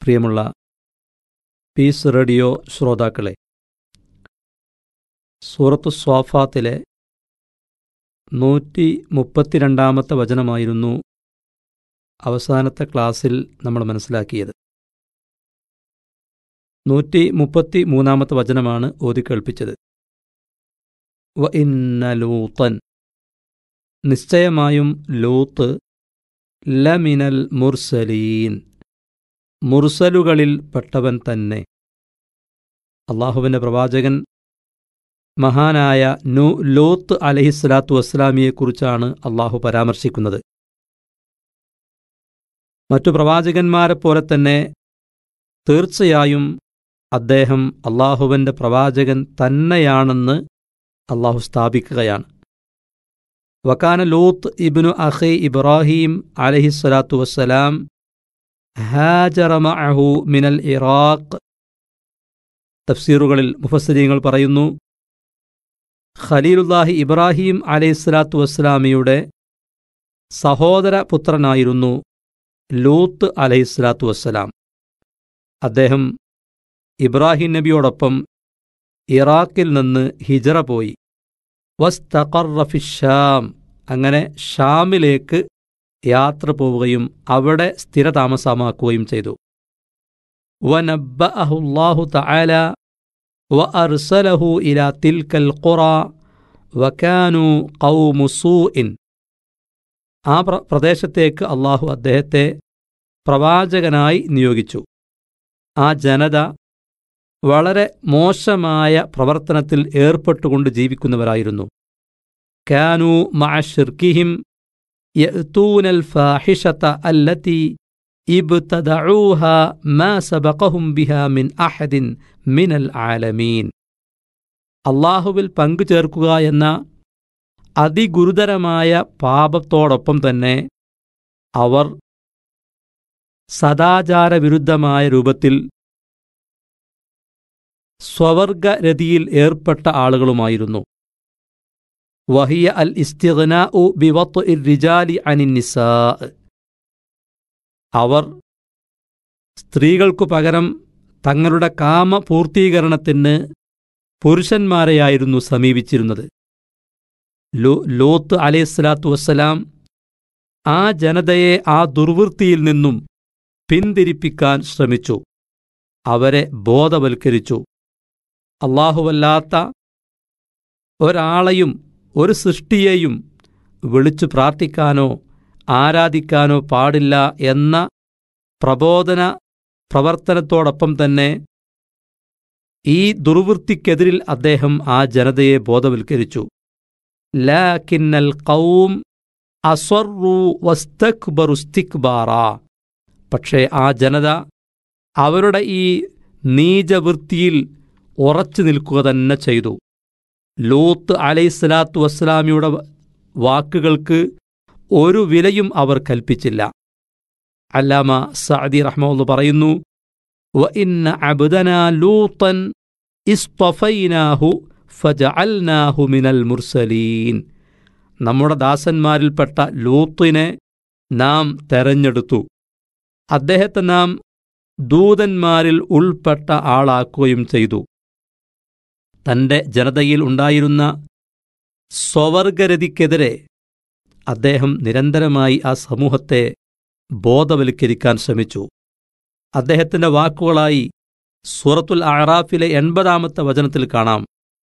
പ്രിയമുള്ള piece radio ശ്രോതാക്കളെ സൂറത്തു സ്വാഫാത്തിലെ നൂറ്റി മുപ്പത്തിരണ്ടാമത്തെ വചനമായിരുന്നു അവസാനത്തെ ക്ലാസ്സിൽ നമ്മൾ മനസ്സിലാക്കിയത് നൂറ്റി മുപ്പത്തി മൂന്നാമത്തെ വചനമാണ് ഓതിക്കേൾപ്പിച്ചത് വ ഇന്ന ലൂത്തൻ നിശ്ചയമായും ലൂത്ത് ലമിനൽ മുർസലീൻ മുർസലുകളിൽ പെട്ടവൻ തന്നെ അള്ളാഹുവിൻ്റെ പ്രവാചകൻ മഹാനായ നു ലോത്ത് അലഹിസ്ലാത്തു വസ്സലാമിയെക്കുറിച്ചാണ് അള്ളാഹു പരാമർശിക്കുന്നത് മറ്റു പ്രവാചകന്മാരെപ്പോലെ തന്നെ തീർച്ചയായും അദ്ദേഹം അള്ളാഹുവിൻ്റെ പ്രവാചകൻ തന്നെയാണെന്ന് അള്ളാഹു സ്ഥാപിക്കുകയാണ് വക്കാന ലൂത്ത് ഇബ്നു അഖി ഇബ്രാഹിം അലഹിസ്വലാത്തു വസ്സലാം ഹാജറമഅഹു മിനൽ ഇറാഖ് തഫ്സീറുകളിൽ മുഫസ്സിരീങ്ങൾ പറയുന്നു ഖലീലുല്ലാഹി ഇബ്രാഹിം അലൈഹിസ്സലാത്തു വസ്സലാമിയുടെ സഹോദര പുത്രനായിരുന്നു ലൂത്ത് അലൈഹിസ്സലാത്തു വസ്സലാം അദ്ദേഹം ഇബ്രാഹിം നബിയോടൊപ്പം ഇറാഖിൽ നിന്ന് ഹിജറ പോയി വസ്തഖർറഫിഷാം അങ്ങനെ ഷാമിലേക്ക് യാത്ര പോവുകയും അവിടെ സ്ഥിരതാമസമാക്കുകയും ചെയ്തു വനബ്ബഅഹുല്ലാഹു തആല വഅർസലഹു ഇലാ തിൽക്കൽ ഖുറ വകാനു ഖൗമു സൂഇൻ ആ പ്രദേശത്തേക്ക് അള്ളാഹു അദ്ദേഹത്തെ പ്രവാചകനായി നിയോഗിച്ചു ആ ജനത വളരെ മോശമായ പ്രവർത്തനത്തിൽ ഏർപ്പെട്ടുകൊണ്ട് ജീവിക്കുന്നവരായിരുന്നു കാനു മഅഷിർക്കിഹിം യഅ്തൂനൽ ഫാഹിഷത അല്ലതി ഇബ്തദഊഹ മാ സബഖഹും ബിഹാ മിൻ അഹദിൻ മിനൽ ആലമീൻ അള്ളാഹുവിൽ പങ്കുചേർക്കുക എന്ന അതിഗുരുതരമായ പാപത്തോടൊപ്പം തന്നെ അവർ സദാചാരവിരുദ്ധമായ രൂപത്തിൽ സ്വവർഗരതിയിൽ ഏർപ്പെട്ട ആളുകളുമായിരുന്നു വഹിയ അൽ ഇസ്തിഗ്നാ ഉ ബിവത്ത് ഇർ റിജാലി അനിന്നിസാ അവർ സ്ത്രീകൾക്കു പകരം തങ്ങളുടെ കാമ പൂർത്തീകരണത്തിന് പുരുഷന്മാരെയായിരുന്നു സമീപിച്ചിരുന്നത് ലോത്ത് അലൈഹിസ്സലാത്തു വസ്സലാം ആ ജനതയെ ആ ദുർവൃത്തിയിൽ നിന്നും പിന്തിരിപ്പിക്കാൻ ശ്രമിച്ചു അവരെ ബോധവൽക്കരിച്ചു അള്ളാഹുവല്ലാത്ത ഒരാളെയും ഒരു സൃഷ്ടിയെയും വിളിച്ചു പ്രാർത്ഥിക്കാനോ ആരാധിക്കാനോ പാടില്ല എന്ന പ്രബോധന പ്രവർത്തനത്തോടൊപ്പം തന്നെ ഈ ദുർവൃത്തിക്കെതിരിൽ അദ്ദേഹം ആ ജനതയെ ബോധവൽക്കരിച്ചു ലാക്കിന്നൽ കൗം അസ്വറു വസ്തക്ബറുസ്തിക്ബാറ പക്ഷേ ആ ജനത അവരുടെ ഈ നീചവൃത്തിയിൽ ഉറച്ചു നിൽക്കുക തന്നെ ചെയ്തു ലൂത്ത് അലൈഹിസ്സലാത്തു വസ്സലാമിയുടെ വാക്കുകൾക്ക് ഒരു വിലയും അവർ കൽപ്പിച്ചില്ല അല്ലാമ സഅദി റഹ്മുള്ള പറയുന്നു വ ഇന്ന അബ്ദന ലൂത്തൻ ഇസ്തഫൈനാഹു ഫജഅൽനാഹു മിനൽ മുർസലീൻ നമ്മുടെ ദാസന്മാരിൽപ്പെട്ട ലൂത്തിനെ നാം തെരഞ്ഞെടുത്തു അദ്ദേഹത്തെ നാം ദൂതന്മാരിൽ ഉൾപ്പെട്ട ആളാക്കുകയും ചെയ്തു തന്റെ ജനതയിൽ ഉണ്ടായിരുന്ന സ്വവർഗരതിക്കെതിരെ അദ്ദേഹം നിരന്തരമായി ആ സമൂഹത്തെ ബോധവൽക്കരിക്കാൻ ശ്രമിച്ചു അദ്ദേഹത്തിന്റെ വാക്കുകളായി സൂറത്തുൽ അറാഫിലെ എൺപതാമത്തെ വചനത്തിൽ കാണാം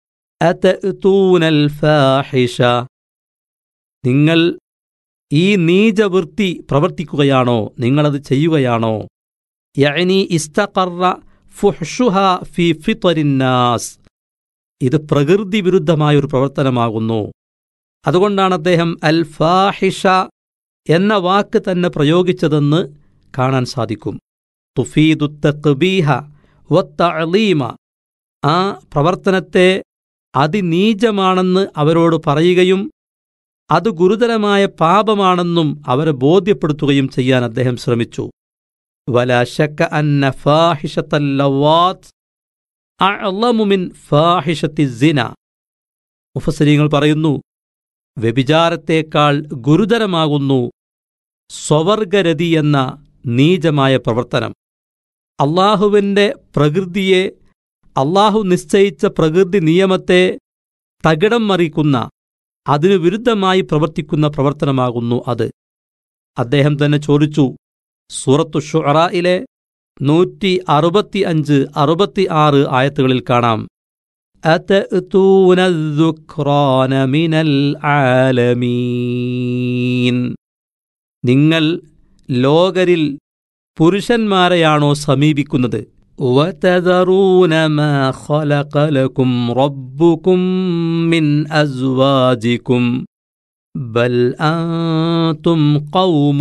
ഫാഹിഷ നിങ്ങൾ ഈ നീചവൃത്തി പ്രവർത്തിക്കുകയാണോ നിങ്ങളത് ചെയ്യുകയാണോ യഅനി ഇസ്തഖറ ഫുഹ്ഷുഹ ഫി ഫിത്വരിന്നാസ് ഇത് പ്രകൃതി വിരുദ്ധമായ ഒരു പ്രവർത്തനമാകുന്നു അതുകൊണ്ടാണ് അദ്ദേഹം അൽ ഫാഹിഷ എന്ന വാക്ക് തന്നെ പ്രയോഗിച്ചതെന്ന് കാണാൻ സാധിക്കും തുഫീദു തഖ്ബീഹ വത്തഅലീമ ആ പ്രവർത്തനത്തെ അതിനീചമാണെന്ന് അവരോട് പറയുകയും അത് ഗുരുതരമായ പാപമാണെന്നും അവരെ ബോധ്യപ്പെടുത്തുകയും ചെയ്യാൻ അദ്ദേഹം ശ്രമിച്ചു വലാശക്ക അന്ന ഫാഹിഷത്തല്ലവാത്ത് അഅളമുമിൻ ഫാഹിഷത്തി സിന മുഫസരീങ്ങൾ പറയുന്നു വ്യഭിചാരത്തേക്കാൾ ഗുരുതരമാകുന്നു സ്വവർഗരതി എന്ന നീചമായ പ്രവർത്തനം അള്ളാഹുവിൻ്റെ പ്രകൃതിയെ അള്ളാഹു നിശ്ചയിച്ച പ്രകൃതി നിയമത്തെ തകിടം മറിക്കുന്ന അതിനു വിരുദ്ധമായി പ്രവർത്തിക്കുന്ന പ്രവർത്തനമാകുന്നു അത് അദ്ദേഹം തന്നെ ചോദിച്ചു സൂറത്തു ഷുറായിലെ നൂറ്റി അറുപത്തി അഞ്ച് അറുപത്തി ആറ് ആയത്തുകളിൽ കാണാം അതഅ്തൂന الذُّكْرَانَ مِنَ الْعَالَمِينَ നിങ്ങൾ ലോകരിൽ പുരുഷന്മാരെയാണോ സമീപിക്കുന്നത് وتذرون ما خلق لكم ربكم من أزواجكم بل أنتم قوم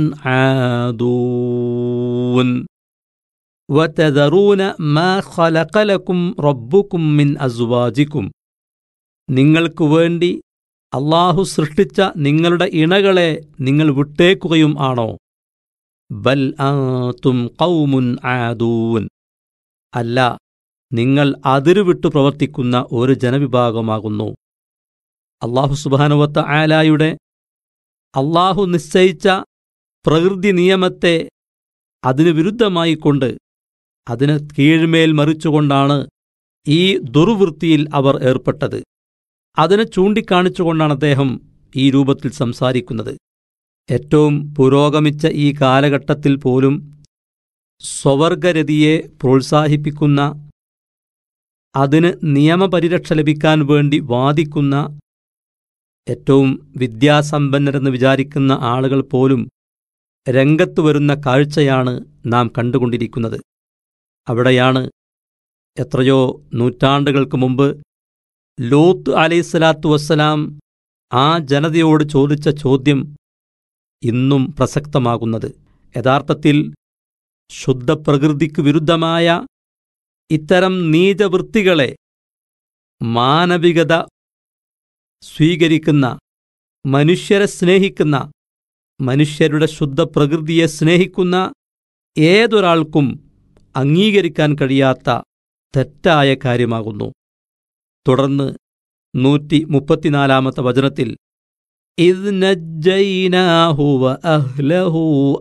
عادون وتذرون ما خلق لكم ربكم من أزواجكم നിങ്ങൾക്ക് വേണ്ടി അള്ളാഹു സൃഷ്ടിച്ച നിങ്ങളുടെ ഇണകളെ നിങ്ങൾ വിട്ടേക്കുകയും ആണോ ബൽ ആത്തും കൗമുൻ ആദൂൻ അല്ല നിങ്ങൾ അതിരുവിട്ടു പ്രവർത്തിക്കുന്ന ഒരു ജനവിഭാഗമാകുന്നു അള്ളാഹു സുബാനുവത്ത ആലായുടെ അള്ളാഹു നിശ്ചയിച്ച പ്രകൃതി നിയമത്തെ അതിനു വിരുദ്ധമായി കൊണ്ട് അതിന് കീഴ്മേൽ മറിച്ചുകൊണ്ടാണ് ഈ ദുർവൃത്തിയിൽ അവർ ഏർപ്പെട്ടത് അതിനെ ചൂണ്ടിക്കാണിച്ചുകൊണ്ടാണ് അദ്ദേഹം ഈ രൂപത്തിൽ സംസാരിക്കുന്നത് ഏറ്റവും പുരോഗമിച്ച ഈ കാലഘട്ടത്തിൽ പോലും സ്വവർഗരതിയെ പ്രോത്സാഹിപ്പിക്കുന്ന അതിന് നിയമപരിരക്ഷ ലഭിക്കാൻ വേണ്ടി വാദിക്കുന്ന ഏറ്റവും വിദ്യാസമ്പന്നരെന്ന് വിചാരിക്കുന്ന ആളുകൾ പോലും രംഗത്തു വരുന്ന കാഴ്ചയാണ് നാം കണ്ടുകൊണ്ടിരിക്കുന്നത് അവിടെയാണ് എത്രയോ നൂറ്റാണ്ടുകൾക്ക് മുമ്പ് ലോത്ത് അലൈഹിസ്സലാത്തു വസ്സലാം ആ ജനതയോട് ചോദിച്ച ചോദ്യം ഇന്നും പ്രസക്തമാകുന്നത് യഥാർത്ഥത്തിൽ ശുദ്ധപ്രകൃതിക്ക് വിരുദ്ധമായ ഇത്തരം നീചവൃത്തികളെ മാനവികത സ്വീകരിക്കുന്ന മനുഷ്യരെ സ്നേഹിക്കുന്ന മനുഷ്യരുടെ ശുദ്ധപ്രകൃതിയെ സ്നേഹിക്കുന്ന ഏതൊരാൾക്കും അംഗീകരിക്കാൻ കഴിയാത്ത തെറ്റായ കാര്യമാകുന്നു തുടർന്ന് നൂറ്റി മുപ്പത്തിനാലാമത്തെ വചനത്തിൽ إذ نجيناه وأهله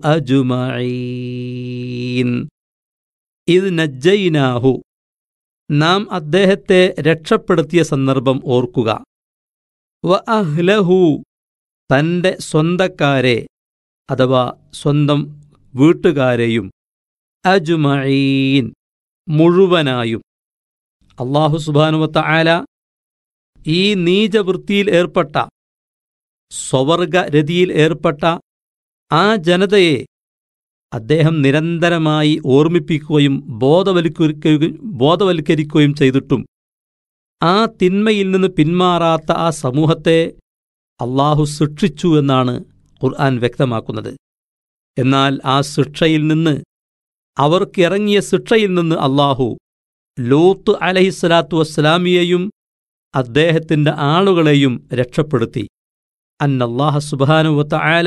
أجمعين إذ نجيناه നാം അദ്ദേഹത്തെ രക്ഷപ്പെടുത്തിയ സന്ദർഭം ഓർക്കുക വ അഹ്ലഹു തന്റെ സ്വന്തക്കാരെ അഥവാ സ്വന്തം വീട്ടുകാരെയും അജുമഈൻ മുഴുവനായും അള്ളാഹു സുബാനുവത്ത ആല ഈ നീചവൃത്തിയിൽ ഏർപ്പെട്ട സ്വവർഗ രതിയിൽ ഏർപ്പെട്ട ആ ജനതയെ അദ്ദേഹം നിരന്തരമായി ഓർമ്മിപ്പിക്കുകയും ബോധവൽക്കരിക്കുകയും ബോധവൽക്കരിക്കുകയും ചെയ്തിട്ടും ആ തിന്മയിൽ നിന്ന് പിന്മാറാത്ത ആ സമൂഹത്തെ അള്ളാഹു ശിക്ഷിച്ചു എന്നാണ് ഖുർആൻ വ്യക്തമാക്കുന്നത് എന്നാൽ ആ ശിക്ഷയിൽ നിന്ന് അവർക്കിറങ്ങിയ ശിക്ഷയിൽ നിന്ന് അള്ളാഹു ലൂത്ത് അലഹിസ്സലാത്തു വസ്സലാമിയെയും അദ്ദേഹത്തിന്റെ ആളുകളെയും രക്ഷപ്പെടുത്തി അന്നല്ലാഹ സുബാനുവത്ത ആല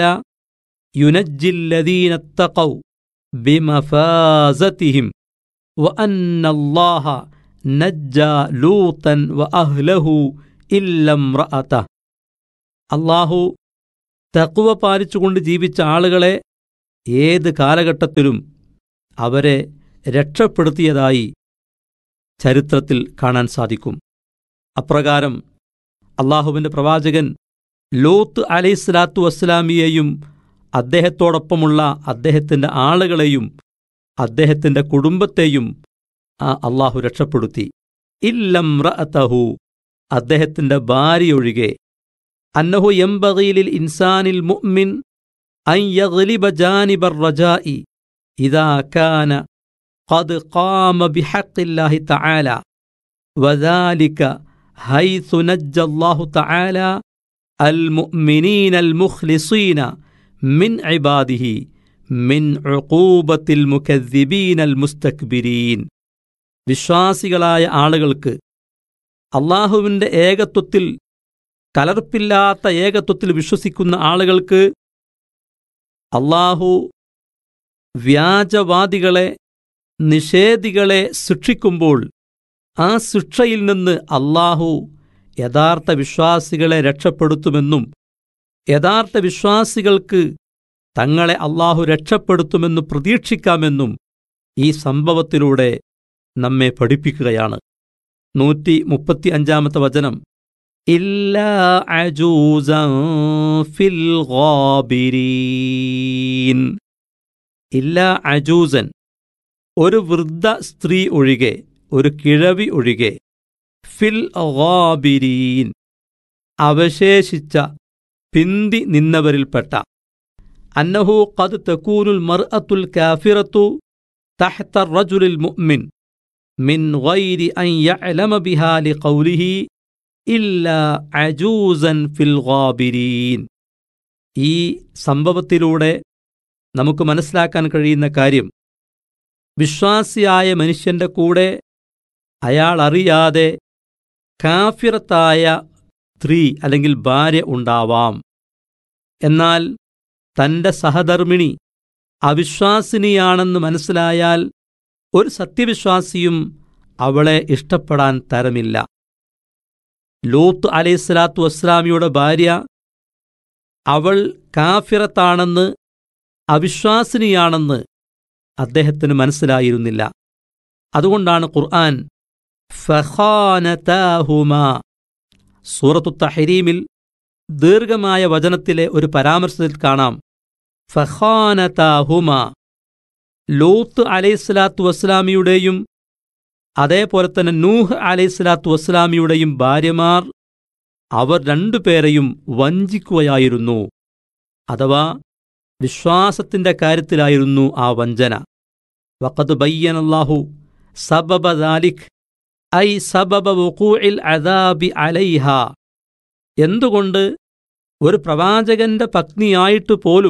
യുനജ്ജില്ലദീനത്തഖൗ ബിമഫാസതിഹിം വഅന്നല്ലാഹ നജ്ജ ലൂത്തൻ വഅഹ്ലഹു ഇല്ലം റഅത അള്ളാഹു തക്കുവ പാലിച്ചുകൊണ്ട് ജീവിച്ച ആളുകളെ ഏത് കാലഘട്ടത്തിലും അവരെ രക്ഷപ്പെടുത്തിയതായി ചരിത്രത്തിൽ കാണാൻ സാധിക്കും അപ്രകാരം അള്ളാഹുവിൻ്റെ പ്രവാചകൻ ലോത്ത് അലൈഹിസ്ലാത്തു വസ്സലാമിയെയും അദ്ദേഹത്തോടൊപ്പമുള്ള അദ്ദേഹത്തിൻ്റെ ആളുകളെയും അദ്ദേഹത്തിൻ്റെ കുടുംബത്തെയും ആ അള്ളാഹു രക്ഷപ്പെടുത്തി ഇല്ലം റഅതഹു അദ്ദേഹത്തിൻ്റെ ഭാര്യയൊഴികെ അന്നഹു എംബഗീലിൽ ഇൻസാനിൽ മുഅ്മിൻ അൻ യഗ്ലിബ ജാനിബർ റജാഇ ഇദാ കാന قد قام بحق الله تعالى وذلك حيث نجى الله تعالى المؤمنين المخلصين من عباده من عقوبة المكذبين المستكبرين വിശ്വാസികളായ ആളുകൾക്ക് അള്ളാഹുവിൻ്റെ ഏകത്വത്തിൽ കലർപ്പില്ലാത്ത ഏകത്വത്തിൽ വിശ്വസിക്കുന്ന ആളുകൾക്ക് അള്ളാഹു വ്യാജവാദികളെ നിഷേധികളെ ശിക്ഷിക്കുമ്പോൾ ആ ശിക്ഷയിൽ നിന്ന് അള്ളാഹു യഥാർത്ഥ വിശ്വാസികളെ രക്ഷപ്പെടുത്തുമെന്നും യഥാർത്ഥ വിശ്വാസികൾക്ക് തങ്ങളെ അള്ളാഹു രക്ഷപ്പെടുത്തുമെന്ന് പ്രതീക്ഷിക്കാമെന്നും ഈ സംഭവത്തിലൂടെ നമ്മെ പഠിപ്പിക്കുകയാണ് നൂറ്റി മുപ്പത്തി അഞ്ചാമത്തെ വചനം ഇല്ലാ അജൂസൻ ഫിൽ ഗാബിരീൻ ഇല്ലാ അജൂസൻ ഒരു വൃദ്ധ സ്ത്രീ ഒഴികെ ഒരു കിഴവി ഒഴികെ ഫിൽ ഗാബിരീൻ അവശേഷിച്ച പിന്തി നിന്നവരിൽപ്പെട്ട അന്നഹു ഖദ് തകൂനുൽ മർഅത്തുൽ കാഫിറത്തു തഹ്ത റജുലിൽ മുഅ്മിൻ മിൻ ഗൈരി അൻ യഅലമ ബിഹാ ലിഖൗലിഹി ഇല്ലാ അജൂസൻ ഫിൽ ഗാബിരീൻ ഈ സംഭവത്തിലൂടെ നമുക്ക് മനസ്സിലാക്കാൻ കഴിയുന്ന കാര്യം വിശ്വാസിയായ മനുഷ്യന്റെ കൂടെ അയാൾ അറിയാതെ കാഫിറത്തായ സ്ത്രീ അല്ലെങ്കിൽ ഭാര്യ ഉണ്ടാവാം എന്നാൽ തന്റെ സഹധർമ്മിണി അവിശ്വാസിനിയാണെന്ന് മനസ്സിലായാൽ ഒരു സത്യവിശ്വാസിയും അവളെ ഇഷ്ടപ്പെടാൻ തരമില്ല ലൂത്ത് അലൈഹിസ്സലാത്തു വസ്സലാമിയുടെ ഭാര്യ അവൾ കാഫിറത്താണെന്ന് അവിശ്വാസിനിയാണെന്ന് അദ്ദേഹത്തിന് മനസ്സിലായിരുന്നില്ല അതുകൊണ്ടാണ് ഖുർആൻ ഫഖാനതാഹുമ സൂറത്തു തഹരീമിൽ ദീർഘമായ വചനത്തിലെ ഒരു പരാമർശത്തിൽ കാണാം ഫഖാനതാഹുമ ലൂത്ത് അലൈഹിസ്സലാത്തു വസ്സലാമിയുടെയും അതേപോലെ തന്നെ നൂഹ് അലൈഹിസ്സലാത്തു വസ്സലാമിയുടെയും ഭാര്യമാർ അവർ രണ്ടുപേരെയും വഞ്ചിക്കുകയായിരുന്നു അഥവാ വിശ്വാസത്തിന്റെ കാര്യത്തിലായിരുന്നു ആ വഞ്ചന വഖദ് ബയ്യനല്ലാഹു സബബ ദാലിഖ് ഐ സബബ വുഖൂഇൽ അദാബി അലൈഹ എന്തുകൊണ്ട് ഒരു പ്രവാചകന്റെ പത്നിയായിട്ട് പോലും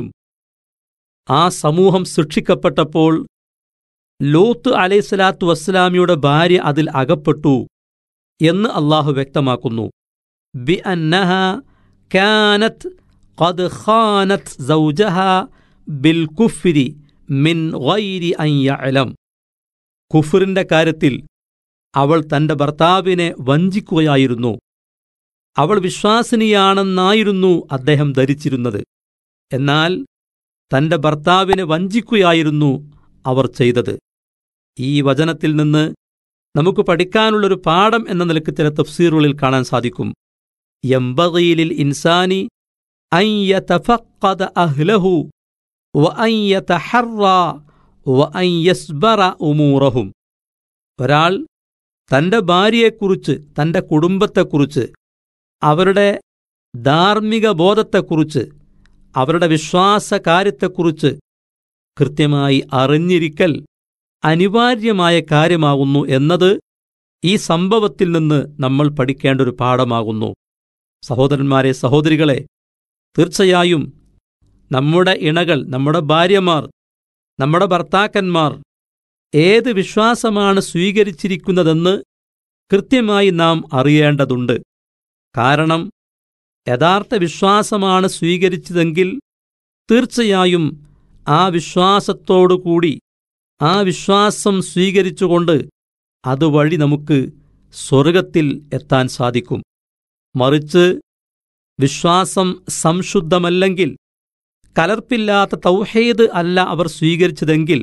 ആ സമൂഹം ശിക്ഷിക്കപ്പെട്ടപ്പോൾ ലൂത്ത് അലൈഹിസ്സലാത്തു വസ്സലാമിയുടെ ഭാര്യ അതിൽ അകപ്പെട്ടു എന്ന് അള്ളാഹു വ്യക്തമാക്കുന്നു ബി അന്നഹ കാനത്ത് ഖദ് ഖാനത്ത് സൗജഹ ബിൽ കുഫ്രി മിൻ ഗൈരി അൻ യഅലം കുഫറിന്റെ കാര്യത്തിൽ അവൾ തന്റെ ഭർത്താവിനെ വഞ്ചിക്കുകയായിരുന്നു അവൾ വിശ്വാസിനിയാണെന്നായിരുന്നു അദ്ദേഹം ധരിച്ചിരുന്നത് എന്നാൽ തന്റെ ഭർത്താവിനെ വഞ്ചിക്കുകയായിരുന്നു അവർ ചെയ്തത് ഈ വചനത്തിൽ നിന്ന് നമുക്ക് പഠിക്കാനുള്ളൊരു പാഠം എന്ന നിലക്ക് ചില തഫ്സീറുകളിൽ കാണാൻ സാധിക്കും യംബഗീലിൽ ഇൻസാനി അൻ യതഫഖദ അഹ്ലഹു വഅൻ യതഹറ വഅൻ യസ്ബറ ഉമൂറഹും ഒരാൾ തന്റെ ഭാര്യയെക്കുറിച്ച് തന്റെ കുടുംബത്തെക്കുറിച്ച് അവരുടെ ധാർമ്മിക ബോധത്തെക്കുറിച്ച് അവരുടെ വിശ്വാസകാര്യത്തെക്കുറിച്ച് കൃത്യമായി അറിഞ്ഞിരിക്കൽ അനിവാര്യമായ കാര്യമാകുന്നു എന്നത് ഈ സംഭവത്തിൽ നിന്ന് നമ്മൾ പഠിക്കേണ്ട ഒരു പാഠമാകുന്നു സഹോദരന്മാരെ സഹോദരികളെ തീർച്ചയായും നമ്മുടെ ഇണകൾ നമ്മുടെ ഭാര്യമാർ നമ്മുടെ ഭർത്താക്കന്മാർ ഏത് വിശ്വാസമാണ് സ്വീകരിച്ചിരിക്കുന്നതെന്ന് കൃത്യമായി നാം അറിയേണ്ടതുണ്ട് കാരണം യഥാർത്ഥ വിശ്വാസമാണ് സ്വീകരിച്ചതെങ്കിൽ തീർച്ചയായും ആ വിശ്വാസത്തോടുകൂടി ആ വിശ്വാസം സ്വീകരിച്ചുകൊണ്ട് അതുവഴി നമുക്ക് സ്വർഗത്തിൽ എത്താൻ സാധിക്കും മറിച്ച് വിശ്വാസം സംശുദ്ധമല്ലെങ്കിൽ കലർപ്പില്ലാത്ത തൗഹീദ് അല്ല അവർ സ്വീകരിച്ചതെങ്കിൽ